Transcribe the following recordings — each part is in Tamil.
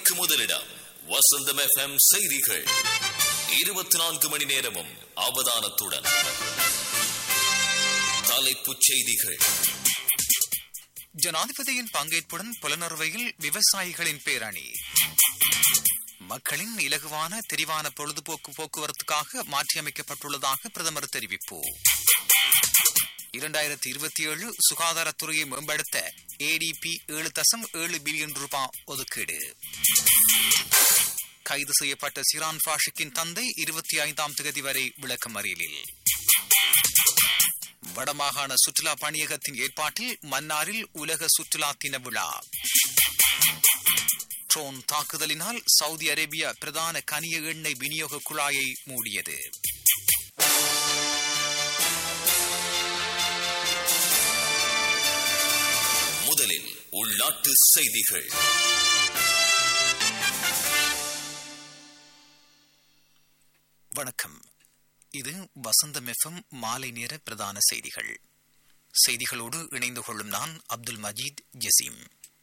மணிக்கு முதலிடம் வசந்தம் எஃப்எம் செய்திகள் இருபத்தி நான்கு மணி நேரமும் அவதானத்துடன் தலைப்புச் செய்திகள் ஜனாதிபதியின் பங்கேற்புடன் புலனறுவையில் விவசாயிகளின் பேரணி மக்களின் இலகுவான தெரிவான பொழுதுபோக்கு போக்குவரத்துக்காக மாற்றியமைக்கப்பட்டுள்ளதாக பிரதமர் தெரிவிப்பு இரண்டாயிரத்தி இருபத்தி ஏழு சுகாதாரத்துறையை மேம்படுத்த ஏடிபி ஏழு தசம் ஏழு பில்லியன் ரூபாய் ஒதுக்கீடு கைது செய்யப்பட்ட சிரான் பாஷிக்கின் தந்தை இருபத்தி ஐந்தாம் தேதி வரை விளக்கமறியலில் வடமாகாண சுற்றுலா பணியகத்தின் ஏற்பாட்டில் மன்னாரில் உலக சுற்றுலா தின விழா ட்ரோன் தாக்குதலினால் சவுதி அரேபியா பிரதான கனிய எண்ணெய் விநியோக குழாயை மூடியது முதலில் உள்நாட்டு செய்திகள் வணக்கம் இது வசந்தம் எஃப்எம் மாலை நேர பிரதான செய்திகள் செய்திகளோடு இணைந்து கொள்ளும் நான் அப்துல் மஜீத் ஜசீம்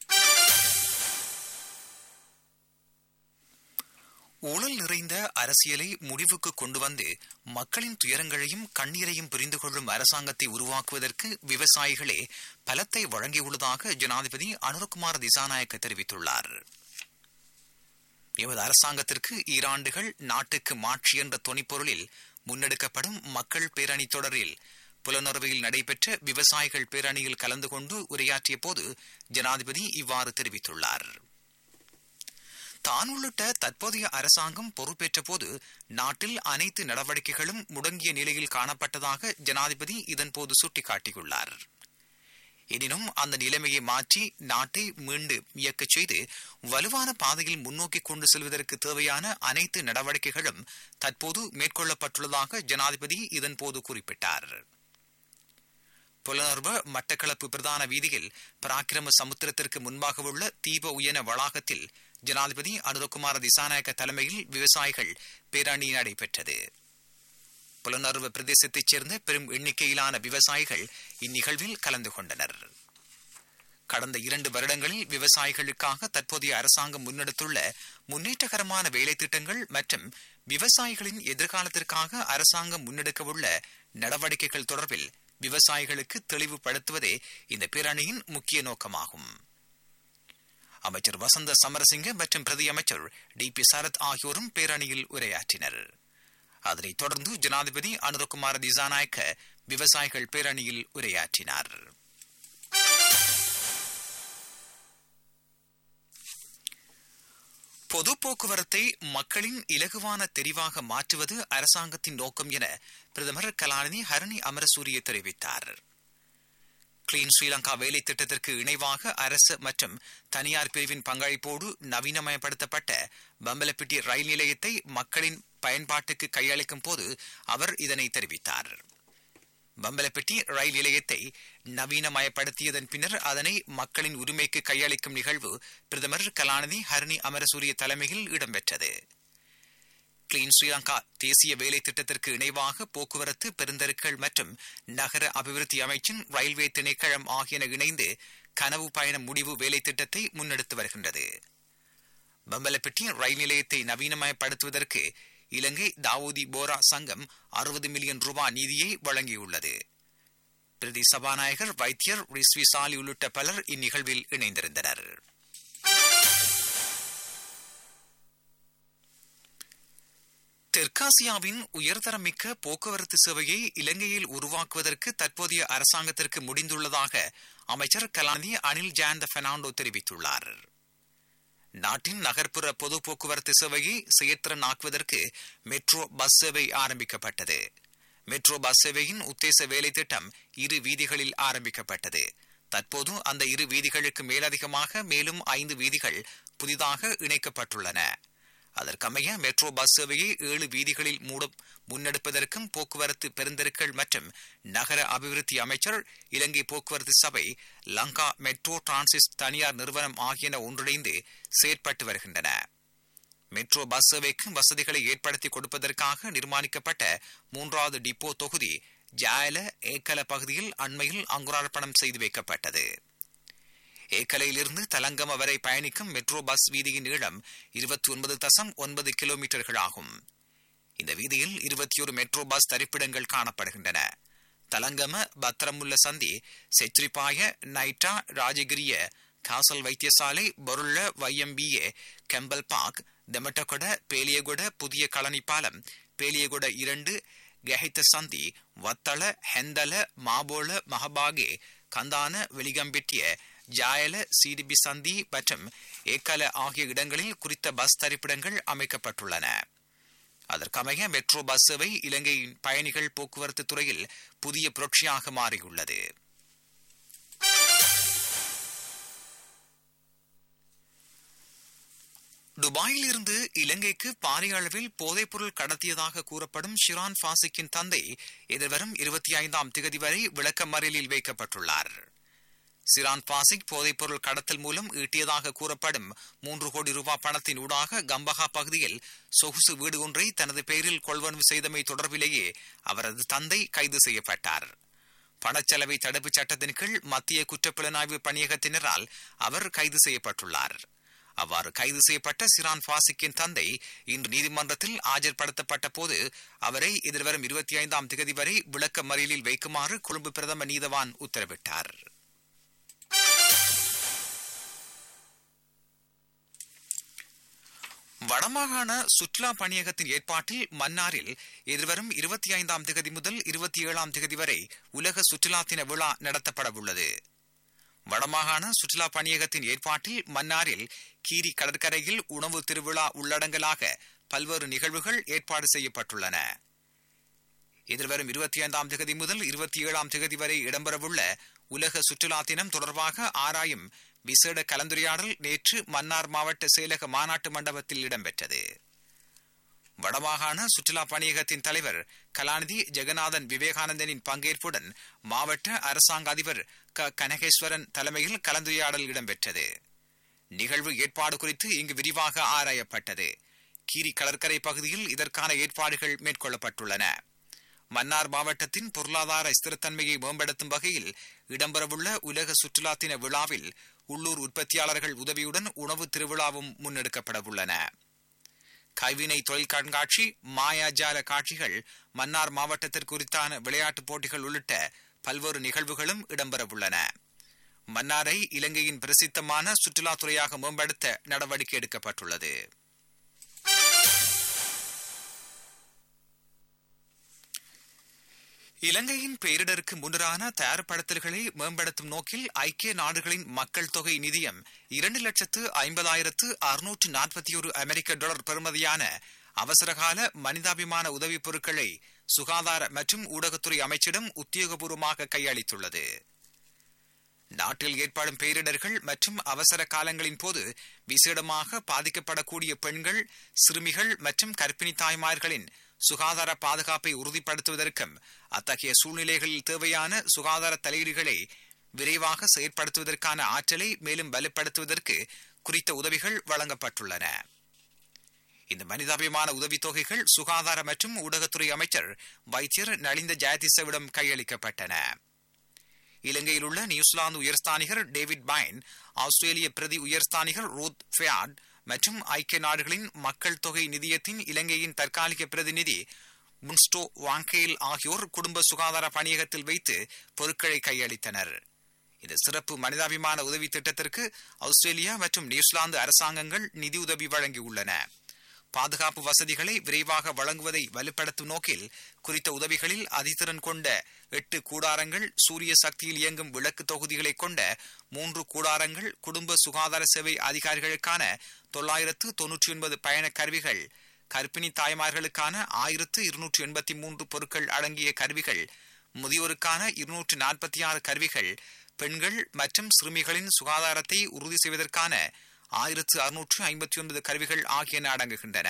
ஊழல் நிறைந்த அரசியலை முடிவுக்கு கொண்டு வந்து மக்களின் துயரங்களையும் கண்ணீரையும் புரிந்து கொள்ளும் அரசாங்கத்தை உருவாக்குவதற்கு விவசாயிகளே பலத்தை வழங்கியுள்ளதாக ஜனாதிபதி அனுரகுமார் திசாநாயக்க தெரிவித்துள்ளார் எமது அரசாங்கத்திற்கு ஈராண்டுகள் நாட்டுக்கு மாட்சி என்ற தொனிப்பொருளில் முன்னெடுக்கப்படும் மக்கள் பேரணி தொடரில் புலனறுவையில் நடைபெற்ற விவசாயிகள் பேரணியில் கலந்து கொண்டு உரையாற்றிய போது ஜனாதிபதி இவ்வாறு தெரிவித்துள்ளார் தான் உள்ளிட்ட தற்போதைய அரசாங்கம் பொறுப்பேற்ற போது நாட்டில் அனைத்து நடவடிக்கைகளும் முடங்கிய நிலையில் காணப்பட்டதாக ஜனாதிபதி இதன்போது சுட்டிக்காட்டியுள்ளார் எனினும் அந்த நிலைமையை மாற்றி நாட்டை மீண்டும் இயக்கச் செய்து வலுவான பாதையில் முன்னோக்கி கொண்டு செல்வதற்கு தேவையான அனைத்து நடவடிக்கைகளும் தற்போது மேற்கொள்ளப்பட்டுள்ளதாக ஜனாதிபதி இதன்போது குறிப்பிட்டார் புலனர்வ மட்டக்களப்பு பிரதான வீதியில் பராக்கிரம சமுத்திரத்திற்கு முன்பாக உள்ள தீப உயன வளாகத்தில் ஜனாதிபதி அனுரகுமார திசாநாயக்க தலைமையில் விவசாயிகள் பேரணி நடைபெற்றது புலனர்வ பிரதேசத்தைச் சேர்ந்த பெரும் எண்ணிக்கையிலான விவசாயிகள் இந்நிகழ்வில் கலந்து கொண்டனர் கடந்த இரண்டு வருடங்களில் விவசாயிகளுக்காக தற்போதைய அரசாங்கம் முன்னெடுத்துள்ள முன்னேற்றகரமான வேலை திட்டங்கள் மற்றும் விவசாயிகளின் எதிர்காலத்திற்காக அரசாங்கம் முன்னெடுக்கவுள்ள நடவடிக்கைகள் தொடர்பில் விவசாயிகளுக்கு தெளிவுபடுத்துவதே இந்த பேரணியின் முக்கிய நோக்கமாகும் அமைச்சர் வசந்த சமரசிங்க மற்றும் பிரதி அமைச்சர் டி பி சரத் ஆகியோரும் பேரணியில் உரையாற்றினர் அதனைத் தொடர்ந்து ஜனாதிபதி அனுரகுமார திசாநாயக்க விவசாயிகள் பேரணியில் உரையாற்றினார் பொது போக்குவரத்தை மக்களின் இலகுவான தெரிவாக மாற்றுவது அரசாங்கத்தின் நோக்கம் என பிரதமர் கலாநிதி ஹரணி அமரசூரிய தெரிவித்தார் கிளீன் ஸ்ரீலங்கா வேலை திட்டத்திற்கு இணைவாக அரசு மற்றும் தனியார் பிரிவின் பங்களிப்போடு நவீனமயப்படுத்தப்பட்ட பம்பலப்பிட்டி ரயில் நிலையத்தை மக்களின் பயன்பாட்டுக்கு கையளிக்கும் போது அவர் இதனை தெரிவித்தார் பம்பலப்பட்டி ரயில் நிலையத்தை நவீனமயப்படுத்தியதன் பின்னர் அதனை மக்களின் உரிமைக்கு கையளிக்கும் நிகழ்வு பிரதமர் கலாநிதி ஹரணி அமரசூரிய தலைமையில் இடம்பெற்றது கிளீன் ஸ்ரீலங்கா தேசிய வேலை திட்டத்திற்கு இணைவாக போக்குவரத்து பெருந்தெருக்கள் மற்றும் நகர அபிவிருத்தி அமைச்சின் ரயில்வே திணைக்களம் ஆகியன இணைந்து கனவு பயண முடிவு வேலை திட்டத்தை முன்னெடுத்து வருகின்றது பம்பலப்பட்டி ரயில் நிலையத்தை நவீனமயப்படுத்துவதற்கு இலங்கை தாவூதி போரா சங்கம் அறுபது மில்லியன் ரூபாய் நிதியை வழங்கியுள்ளது பிரதி சபாநாயகர் வைத்தியர் ரிஸ்வி சாலி உள்ளிட்ட பலர் இந்நிகழ்வில் இணைந்திருந்தனர் தெற்காசியாவின் உயர்தரமிக்க போக்குவரத்து சேவையை இலங்கையில் உருவாக்குவதற்கு தற்போதைய அரசாங்கத்திற்கு முடிந்துள்ளதாக அமைச்சர் கலாநிதி அனில் ஜாந்த பெர்னாண்டோ தெரிவித்துள்ளார் நாட்டின் நகர்ப்புற பொது போக்குவரத்து சேவையை செயற்திறன் ஆக்குவதற்கு மெட்ரோ பஸ் சேவை ஆரம்பிக்கப்பட்டது மெட்ரோ பஸ் சேவையின் உத்தேச வேலை திட்டம் இரு வீதிகளில் ஆரம்பிக்கப்பட்டது தற்போது அந்த இரு வீதிகளுக்கு மேலதிகமாக மேலும் ஐந்து வீதிகள் புதிதாக இணைக்கப்பட்டுள்ளன அதற்கமைய மெட்ரோ பஸ் சேவையை ஏழு வீதிகளில் மூட முன்னெடுப்பதற்கும் போக்குவரத்து பெருந்தெருக்கள் மற்றும் நகர அபிவிருத்தி அமைச்சர் இலங்கை போக்குவரத்து சபை லங்கா மெட்ரோ டிரான்சிஸ் தனியார் நிறுவனம் ஆகியன ஒன்றிணைந்து செயற்பட்டு வருகின்றன மெட்ரோ பஸ் சேவைக்கு வசதிகளை ஏற்படுத்தி கொடுப்பதற்காக நிர்மாணிக்கப்பட்ட மூன்றாவது டிப்போ தொகுதி ஜாயல ஏக்கல பகுதியில் அண்மையில் அங்குரார்ப்பணம் செய்து வைக்கப்பட்டது ஏக்கலையிலிருந்து தலங்கம வரை பயணிக்கும் மெட்ரோ பஸ் வீதியின் நீளம் இருபத்தி ஒன்பது தசம் ஒன்பது கிலோமீட்டர்கள் ஆகும் இந்த வீதியில் இருபத்தி ஒரு மெட்ரோ பஸ் தரிப்பிடங்கள் காணப்படுகின்றன தலங்கம பத்திரமுல்ல சந்தி செச்ரிப்பாய நைட்டா ராஜகிரிய காசல் வைத்தியசாலை பொருள்ள YMBA Campbell park Dematagoda Peliyagoda புதிய களனி பாலம் பேலியகொட இரண்டு கெஹித்த சந்தி வத்தள ஹெந்தல மாபோல மகபாகே கந்தான வெளிகம்பிட்டிய ஜாயல சிடிபி சந்தி மற்றும் ஏக்கல ஆகிய இடங்களில் குறித்த பஸ் தரிப்பிடங்கள் அமைக்கப்பட்டுள்ளன அதற்கமைய மெட்ரோ பஸ் சேவை இலங்கையின் பயணிகள் போக்குவரத்து துறையில் புதிய புரட்சியாக மாறியுள்ளது துபாயில் இருந்து இலங்கைக்கு பாரிய அளவில் போதைப்பொருள் கடத்தியதாக கூறப்படும் ஷிரான் பாசிக்கின் தந்தை எதிர்வரும் இருபத்தி ஐந்தாம் திகதி வரை விளக்கமறியலில் வைக்கப்பட்டுள்ளார் சிரான் பாசிக் போதைப்பொருள் கடத்தல் மூலம் ஈட்டியதாக கூறப்படும் மூன்று கோடி ரூபாய் பணத்தின் ஊடாக கம்பஹா பகுதியில் சொகுசு வீடு ஒன்றை தனது பெயரில் கொள்வனவு செய்தமை தொடர்பிலேயே அவரது தந்தை கைது செய்யப்பட்டார் பணச்செலவை தடுப்புச் சட்டத்தின் கீழ் மத்திய குற்றப்புலனாய்வு பணியகத்தினரால் அவர் கைது செய்யப்பட்டுள்ளார் அவ்வாறு கைது செய்யப்பட்ட சிரான் பாசிக்கின் தந்தை இன்று நீதிமன்றத்தில் ஆஜர்படுத்தப்பட்ட போது அவரை எதிர்வரும் இருபத்தி ஐந்தாம் திகதி வரை விளக்க மறியலில் வைக்குமாறு கொழும்பு பிரதம நீதவான் உத்தரவிட்டார் வடமாகாண சுற்றுலா பணியகத்தின் ஏற்பாட்டில் மன்னாரில் எதிர்வரும் இருபத்தி ஐந்தாம் திகதி முதல் இருபத்தி ஏழாம் திகதி வரை உலக சுற்றுலா தின விழா நடத்தப்படவுள்ளது வடமாகாண சுற்றுலா பணியகத்தின் ஏற்பாட்டில் மன்னாரில் கீரி கடற்கரையில் உணவு திருவிழா உள்ளடங்கலாக பல்வேறு நிகழ்வுகள் ஏற்பாடு செய்யப்பட்டுள்ளன எதிர்வரும் இருபத்தி ஐந்தாம் திகதி முதல் இருபத்தி ஏழாம் திகதி வரை இடம்பெறவுள்ள உலக சுற்றுலா தினம் தொடர்பாக ஆராயும் விசேட கலந்துரையாடல் நேற்று மன்னார் மாவட்ட செயலக மாநாட்டு மண்டபத்தில் இடம்பெற்றது வடமாகாண சுற்றுலா பணியகத்தின் தலைவர் கலாநிதி ஜெகநாதன் விவேகானந்தனின் பங்கேற்புடன் மாவட்ட அரசாங்க அதிபர் க கனகேஸ்வரன் தலைமையில் கலந்துரையாடல் இடம்பெற்றது நிகழ்வு ஏற்பாடு குறித்து இங்கு விரிவாக ஆராயப்பட்டது கீரி கடற்கரை பகுதியில் இதற்கான ஏற்பாடுகள் மேற்கொள்ளப்பட்டுள்ளன மன்னார் மாவட்டத்தின் பொருளாதார ஸ்திரத்தன்மையை மேம்படுத்தும் வகையில் இடம்பெறவுள்ள உலக சுற்றுலா தின விழாவில் உள்ளூர் உற்பத்தியாளர்கள் உதவியுடன் உணவு திருவிழாவும் முன்னெடுக்கப்படவுள்ளன கைவினை தொழில் கண்காட்சி மாயாஜால காட்சிகள் மன்னார் மாவட்டத்திற்கு குறித்தான விளையாட்டுப் போட்டிகள் உள்ளிட்ட பல்வேறு நிகழ்வுகளும் இடம்பெறவுள்ளன மன்னாரை இலங்கையின் பிரசித்தமான சுற்றுலாத்துறையாக மேம்படுத்த நடவடிக்கை எடுக்கப்பட்டுள்ளது இலங்கையின் பேரிடருக்கு முன்னரான தயார்படுத்தல்களை மேம்படுத்தும் நோக்கில் ஐக்கிய நாடுகளின் மக்கள் தொகை நிதியம் இரண்டு லட்சத்து ஐம்பதாயிரத்து அறுநூற்று நாற்பத்தி ஒரு அமெரிக்க டாலர் பெறுமதியான அவசரகால மனிதாபிமான உதவிப் பொருட்களை சுகாதார மற்றும் ஊடகத்துறை அமைச்சிடம் உத்தியோகபூர்வமாக கையளித்துள்ளது நாட்டில் ஏற்படும் பேரிடர்கள் மற்றும் அவசர காலங்களின் போது விசேடமாக பாதிக்கப்படக்கூடிய பெண்கள் சிறுமிகள் மற்றும் கர்ப்பிணி தாய்மார்களின் சுகாதார பாதுகாப்பை உறுதிப்படுத்துவதற்கும் அத்தகைய சூழ்நிலைகளில் தேவையான சுகாதார தலையீடுகளை விரைவாக செயற்படுத்துவதற்கான ஆற்றலை மேலும் வலுப்படுத்துவதற்கு குறித்த உதவிகள் வழங்கப்பட்டுள்ளன இந்த மனிதாபிமான உதவித்தொகைகள் சுகாதார மற்றும் ஊடகத்துறை அமைச்சர் வைத்தியர் நலிந்த ஜெயதிசவிடம் கையளிக்கப்பட்டன இலங்கையில் உள்ள நியூசிலாந்து உயர்ஸ்தானிகர் டேவிட் பைன் ஆஸ்திரேலிய பிரதி உயர்ஸ்தானிகர் ரூத் ஃபெயாட் மற்றும் ஐக்கிய நாடுகளின் மக்கள் தொகை நிதியத்தின் இலங்கையின் தற்காலிக பிரதிநிதி முன்ஸ்டோ வாங்கேல் ஆகியோர் குடும்ப சுகாதார பணியகத்தில் வைத்து பொருட்களை கையளித்தனர் இந்த சிறப்பு மனிதாபிமான உதவி திட்டத்திற்கு ஆஸ்திரேலியா மற்றும் நியூசிலாந்து அரசாங்கங்கள் நிதியுதவி வழங்கியுள்ளன பாதுகாப்பு வசதிகளை விரைவாக வழங்குவதை வலுப்படுத்தும் நோக்கில் குறித்த உதவிகளில் அதிதிறன் கொண்ட எட்டு கூடாரங்கள் சூரிய சக்தியில் இயங்கும் விளக்கு தொகுதிகளை கொண்ட மூன்று கூடாரங்கள் குடும்ப சுகாதார சேவை அதிகாரிகளுக்கான தொள்ளாயிரத்து தொன்னூற்றி ஒன்பது பயண கருவிகள் கர்ப்பிணி தாய்மார்களுக்கான ஆயிரத்து இருநூற்று எண்பத்தி மூன்று பொருட்கள் அடங்கிய கருவிகள் முதியோருக்கான இருநூற்று நாற்பத்தி ஆறு கருவிகள் பெண்கள் மற்றும் சிறுமிகளின் சுகாதாரத்தை உறுதி செய்வதற்கான ஆயிரத்து அறுநூற்று ஐம்பத்தி ஒன்பது கருவிகள் ஆகியன அடங்குகின்றன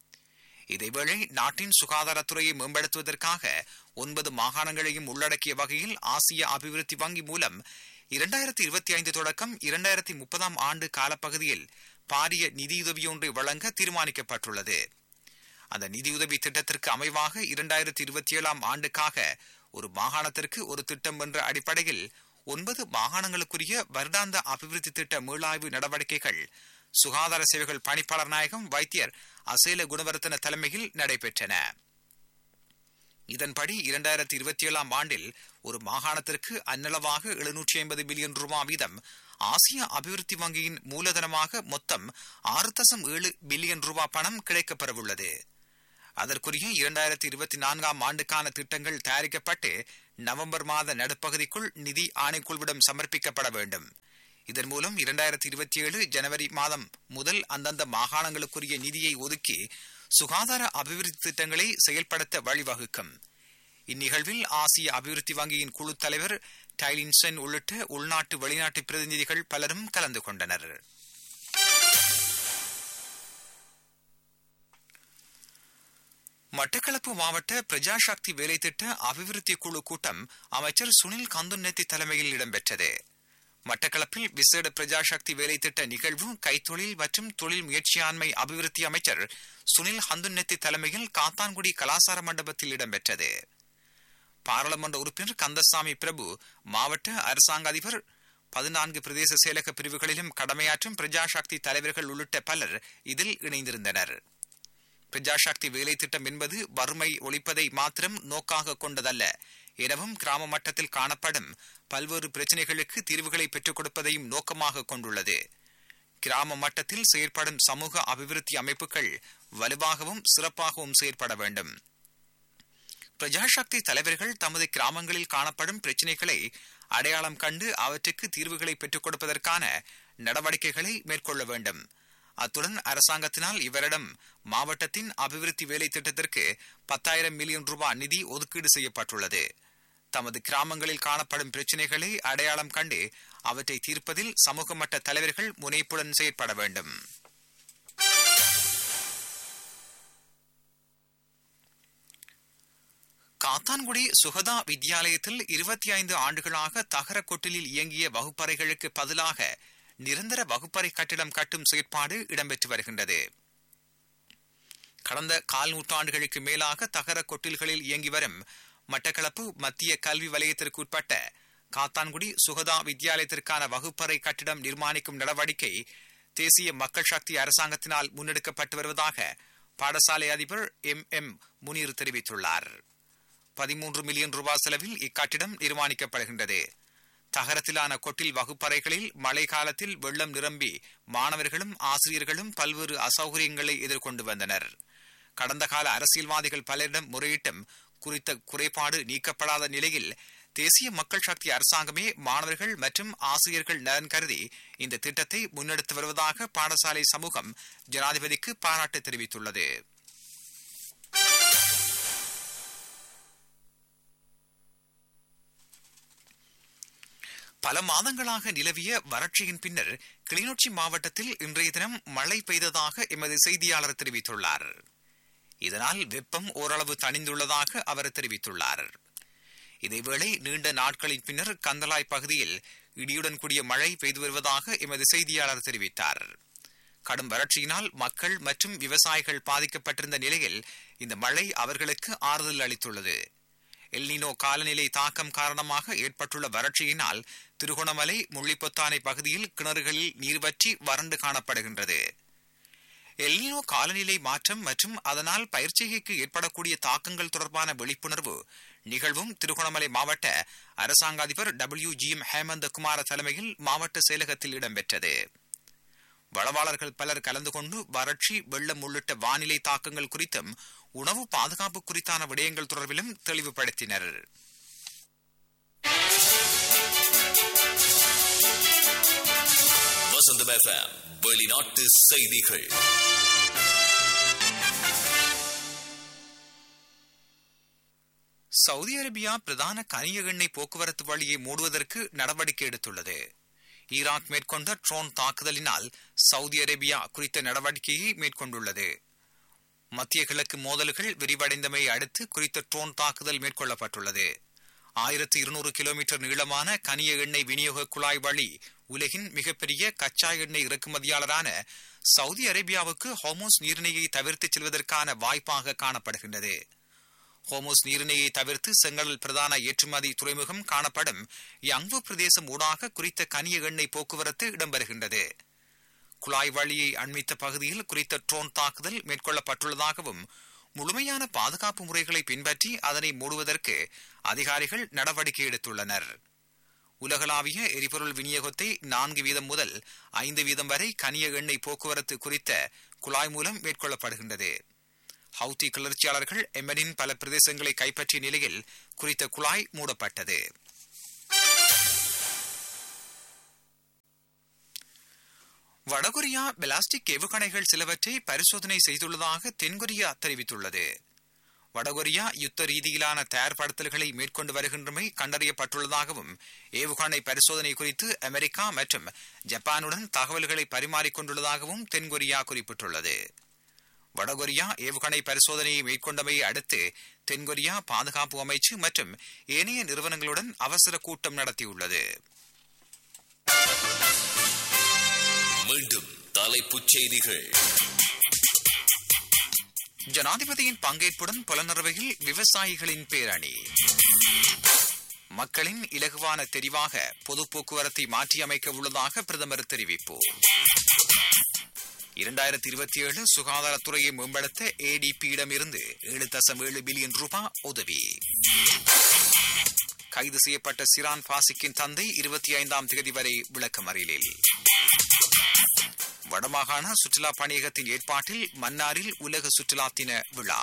இதேவேளை நாட்டின் சுகாதாரத்துறையை மேம்படுத்துவதற்காக ஒன்பது மாகாணங்களையும் உள்ளடக்கிய வகையில் ஆசிய அபிவிருத்தி வங்கி மூலம் இரண்டாயிரத்தி இருபத்தி ஐந்து தொடக்கம் இரண்டாயிரத்தி முப்பதாம் ஆண்டு காலப்பகுதியில் பாரிய நிதியுதவியொன்றை வழங்க தீர்மானிக்கப்பட்டுள்ளது அந்த நிதியுதவி திட்டத்திற்கு அமைவாக இரண்டாயிரத்தி இருபத்தி ஏழாம் ஆண்டுக்காக ஒரு மாகாணத்திற்கு ஒரு திட்டம் என்ற அடிப்படையில் ஒன்பது மாகாணங்களுக்குரிய வருடாந்த அபிவிருத்தி திட்ட மீளாய்வு நடவடிக்கைகள் சுகாதார சேவைகள் பணிப்பாளர் நாயகம் வைத்தியர் அசேல குணவர்த்தன தலைமையில் நடைபெற்றன இதன்படி இரண்டாயிரத்தி இருபத்தி ஏழாம் ஆண்டில் ஒரு மாகாணத்திற்கு அன்னளவாக எழுநூற்றி ஐம்பது பில்லியன் ரூபாய் வீதம் ஆசிய அபிவிருத்தி வங்கியின் மூலதனமாக மொத்தம் ஆறு தசம் ஏழு பில்லியன் ரூபாய் பணம் கிடைக்கப்பெறவுள்ளது அதற்குரிய இரண்டாயிரத்தி இருபத்தி நான்காம் ஆண்டுக்கான திட்டங்கள் தயாரிக்கப்பட்டு நவம்பர் மாத நடுப்பகுதிக்குள் நிதி ஆணைக்குழுவிடம் சமர்ப்பிக்கப்பட வேண்டும் இதன் மூலம் இரண்டாயிரத்தி இருபத்தி ஏழு ஜனவரி மாதம் முதல் அந்தந்த மாகாணங்களுக்குரிய நிதியை ஒதுக்கி சுகாதார அபிவிருத்தி திட்டங்களை செயல்படுத்த வழிவகுக்கும் இந்நிகழ்வில் ஆசிய அபிவிருத்தி வங்கியின் குழு தலைவர் டைலின்சன் உள்ளிட்ட உள்நாட்டு வெளிநாட்டு பிரதிநிதிகள் பலரும் கலந்து கொண்டனர் மட்டக்களப்பு மாவட்ட பிரஜாசக்தி வேலைத்திட்ட அபிவிருத்தி குழு கூட்டம் அமைச்சர் சுனில் கந்துநெத்தி தலைமையில் இடம்பெற்றது மட்டக்களப்பில் விசேட பிரஜாசக்தி வேலைத்திட்ட நிகழ்வு கைத்தொழில் மற்றும் தொழில் முயற்சியாண்மை அபிவிருத்தி அமைச்சர் சுனில் ஹந்துநெத்தி தலைமையில் காத்தான்குடி கலாசார மண்டபத்தில் இடம்பெற்றது பாராளுமன்ற உறுப்பினர் கந்தசாமி பிரபு மாவட்ட அரசாங்க அதிபர் பதினான்கு பிரதேச செயலக பிரிவுகளிலும் கடமையாற்றும் பிரஜாசக்தி தலைவர்கள் உள்ளிட்ட பலர் இதில் இணைந்திருந்தனர் பிரஜாசக்தி வேலை திட்டம் என்பது வறுமை ஒழிப்பதை மாத்திரம் நோக்காக கொண்டதல்ல எனவும் கிராம மட்டத்தில் காணப்படும் பல்வேறு பிரச்சினைகளுக்கு தீர்வுகளை பெற்றுக் கொடுப்பதையும் நோக்கமாக கொண்டுள்ளது கிராம மட்டத்தில் செயற்படும் சமூக அபிவிருத்தி அமைப்புகள் வலுவாகவும் சிறப்பாகவும் செயற்பட வேண்டும் பிரஜாசக்தி தலைவர்கள் தமது கிராமங்களில் காணப்படும் பிரச்சினைகளை அடையாளம் கண்டு அவற்றுக்கு தீர்வுகளை பெற்றுக் கொடுப்பதற்கான நடவடிக்கைகளை மேற்கொள்ள வேண்டும் அத்துடன் அரசாங்கத்தினால் இவரிடம் மாவட்டத்தின் அபிவிருத்தி வேலை திட்டத்திற்கு பத்தாயிரம் மில்லியன் ரூபாய் நிதி ஒதுக்கீடு செய்யப்பட்டுள்ளது தமது கிராமங்களில் காணப்படும் பிரச்சினைகளை அடையாளம் கண்டு அவற்றை தீர்ப்பதில் சமூக மட்ட தலைவர்கள் முனைப்புடன் செயற்பட வேண்டும் காத்தான்குடி சுகதா வித்யாலயத்தில் இருபத்தி ஐந்து ஆண்டுகளாக தகர கொட்டிலில் இயங்கிய வகுப்பறைகளுக்கு பதிலாக நிரந்தர வகுப்பறை கட்டிடம் கட்டும் செயற்பாடு இடம்பெற்று வருகின்றது கடந்த கால் நூற்றாண்டுகளுக்கு மேலாக தகர கொட்டில்களில் இயங்கி வரும் மட்டக்களப்பு மத்திய கல்வி வலயத்திற்கு உட்பட்ட காத்தான்குடி சுகதா வித்யாலயத்திற்கான வகுப்பறை கட்டிடம் நிர்மாணிக்கும் நடவடிக்கை தேசிய மக்கள் சக்தி அரசாங்கத்தினால் முன்னெடுக்கப்பட்டு வருவதாக பாடசாலை அதிபர் எம் எம் முனீர் தெரிவித்துள்ளார் பதிமூன்று மில்லியன் ரூபாய் செலவில் இக்கட்டிடம் நிர்மாணிக்கப்படுகின்றது தகரத்திலான கொட்டில் வகுப்பறைகளில் மழை காலத்தில் வெள்ளம் நிரம்பி மாணவர்களும் ஆசிரியர்களும் பல்வேறு அசௌகரியங்களை எதிர்கொண்டு வந்தனர் கடந்த கால அரசியல்வாதிகள் பலரிடம் முறையிட்டும் குறித்த குறைபாடு நீக்கப்படாத நிலையில் தேசிய மக்கள் சக்தி அரசாங்கமே மாணவர்கள் மற்றும் ஆசிரியர்கள் நலன் கருதி இந்த திட்டத்தை முன்னெடுத்து வருவதாக பாடசாலை சமூகம் ஜனாதிபதிக்கு பாராட்டு தெரிவித்துள்ளது பல மாதங்களாக நிலவிய வறட்சியின் பின்னர் கிளிநொச்சி மாவட்டத்தில் இன்றைய தினம் மழை பெய்ததாக எமது செய்தியாளர் தெரிவித்துள்ளார் இதனால் வெப்பம் ஓரளவு தணிந்துள்ளதாக அவர் தெரிவித்துள்ளார் இதேவேளை நீண்ட நாட்களின் பின்னர் கந்தலாய் பகுதியில் இடியுடன் கூடிய மழை பெய்து வருவதாக எமது செய்தியாளர் தெரிவித்தார் கடும் வறட்சியினால் மக்கள் மற்றும் விவசாயிகள் பாதிக்கப்பட்டிருந்த நிலையில் இந்த மழை அவர்களுக்கு ஆறுதல் அளித்துள்ளது எல்னினோ காலநிலை தாக்கம் காரணமாக ஏற்பட்டுள்ள வறட்சியினால் திருகோணமலை முள்ளிப்பொத்தானை பகுதியில் கிணறுகளில் நீர்வற்றி வறண்டு காணப்படுகின்றது எல்னினோ காலநிலை மாற்றம் மற்றும் அதனால் பயிற்சிகைக்கு ஏற்படக்கூடிய தாக்கங்கள் தொடர்பான விழிப்புணர்வு நிகழ்வும் திருகோணமலை மாவட்ட அரசாங்க அதிபர் W G M Hemantha Kumara தலைமையில் மாவட்ட செயலகத்தில் இடம்பெற்றது வளவாளர்கள் பலர் கலந்து கொண்டு வறட்சி வெள்ளம் உள்ளிட்ட வானிலை தாக்கங்கள் குறித்தும் உணவு பாதுகாப்பு குறித்தான விடயங்கள் தொடர்பிலும் தெளிவுபடுத்தினர் வசந்தம் எஃப்எம் வெளிநாட்டு செய்திகள் சவுதி அரேபியா பிரதான கனிய எண்ணெய் போக்குவரத்து வழியை மூடுவதற்கு நடவடிக்கை எடுத்துள்ளது ஈராக் மேற்கொண்ட ட்ரோன் தாக்குதலினால் சவுதி அரேபியா குறித்த நடவடிக்கையை மேற்கொண்டுள்ளது மத்திய கிழக்கு மோதல்கள் விரிவடைந்தமை அடுத்து குறித்த ட்ரோன் தாக்குதல் மேற்கொள்ளப்பட்டுள்ளது ஆயிரத்தி இருநூறு கிலோமீட்டர் நீளமான கனிய எண்ணெய் விநியோக குழாய் வழி உலகின் மிகப்பெரிய கச்சா எண்ணெய் இறக்குமதியாளரான சவுதி அரேபியாவுக்கு ஹோமோஸ் நீரிணையை தவிர்த்து செல்வதற்கான வாய்ப்பாக காணப்படுகின்றது ஹோமோஸ் நீரிணையை தவிர்த்து செங்கடல் பிரதான ஏற்றுமதி துறைமுகம் காணப்படும் யங்வு பிரதேசம் ஊடாக குறித்த கனிய எண்ணெய் போக்குவரத்து இடம்பெறுகின்றது குழாய் வழியை அண்மித்த பகுதியில் குறித்த ட்ரோன் தாக்குதல் மேற்கொள்ளப்பட்டுள்ளதாகவும் முழுமையான பாதுகாப்பு முறைகளை பின்பற்றி அதனை மூடுவதற்கு அதிகாரிகள் நடவடிக்கை எடுத்துள்ளனர் உலகளாவிய எரிபொருள் விநியோகத்தை நான்கு வீதம் முதல் ஐந்து வீதம் வரை கனிய எண்ணெய் போக்குவரத்து குறித்த குழாய் மூலம் மேற்கொள்ளப்படுகின்றது ஹவுதி கிளர்ச்சியாளர்கள் எமனின் பல பிரதேசங்களை கைப்பற்றிய நிலையில் குறித்த குழாய் மூடப்பட்டது வடகொரியா பிளாஸ்டிக் ஏவுகணைகள் சிலவற்றை பரிசோதனை செய்துள்ளதாக தென்கொரியா தெரிவித்துள்ளது வடகொரியா யுத்த ரீதியிலான தயார்படுத்தல்களை மேற்கொண்டு வருகின்றமை கண்டறியப்பட்டுள்ளதாகவும் ஏவுகணை பரிசோதனை குறித்து அமெரிக்கா மற்றும் ஜப்பானுடன் தகவல்களை பரிமாறிக்கொண்டுள்ளதாகவும் தென்கொரியா குறிப்பிட்டுள்ளது வடகொரியா ஏவுகணை பரிசோதனையை மேற்கொண்டமையை அடுத்து தென்கொரியா பாதுகாப்பு அமைச்சு மற்றும் ஏனைய நிறுவனங்களுடன் அவசர கூட்டம் நடத்தியுள்ளது மீண்டும் தலைப்புச் செய்திகள் ஜனாதிபதியின் பங்கேற்புடன் புலனறுவையில் விவசாயிகளின் பேரணி மக்களின் இலகுவான தெரிவாக பொது போக்குவரத்தை மாற்றியமைக்க உள்ளதாக பிரதமர் தெரிவிப்பு இரண்டாயிரத்தி இருபத்தி ஏழு சுகாதாரத்துறையை மேம்படுத்த ஏடிபியிடமிருந்து ஏழு தசம் ஏழு பில்லியன் ரூபாய் உதவி கைது செய்யப்பட்ட சிரான் பாசிக்கின் தந்தை இருபத்தி ஐந்தாம் தேதி வரை விளக்கமறியலில் வடமாகாண சுற்றுலா பணியகத்தின் ஏற்பாட்டில் மன்னாரில் உலக சுற்றுலா தின விழா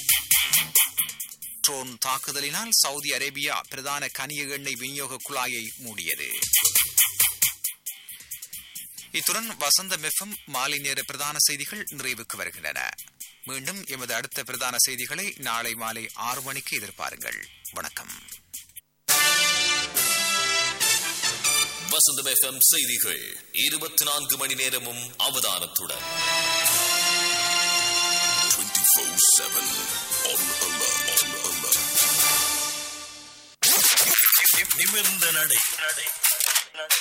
ட்ரோன் தாக்குதலினால் சவுதி அரேபியா பிரதான கனிய எண்ணெய் விநியோக குழாயை மூடியது இத்துடன் வசந்த மெஃபம் மாலை நேர பிரதான செய்திகள் நிறைவுக்கு வருகின்றன மீண்டும் எமது அடுத்த பிரதான செய்திகளை நாளை மாலை ஆறு மணிக்கு எதிர்பாருங்கள் வணக்கம் வசந்தம் எஃப்எம் செய்திகள் இருபத்தி நான்கு மணி நேரமும் அவதானத்துடன் நிமிர்ந்த நடை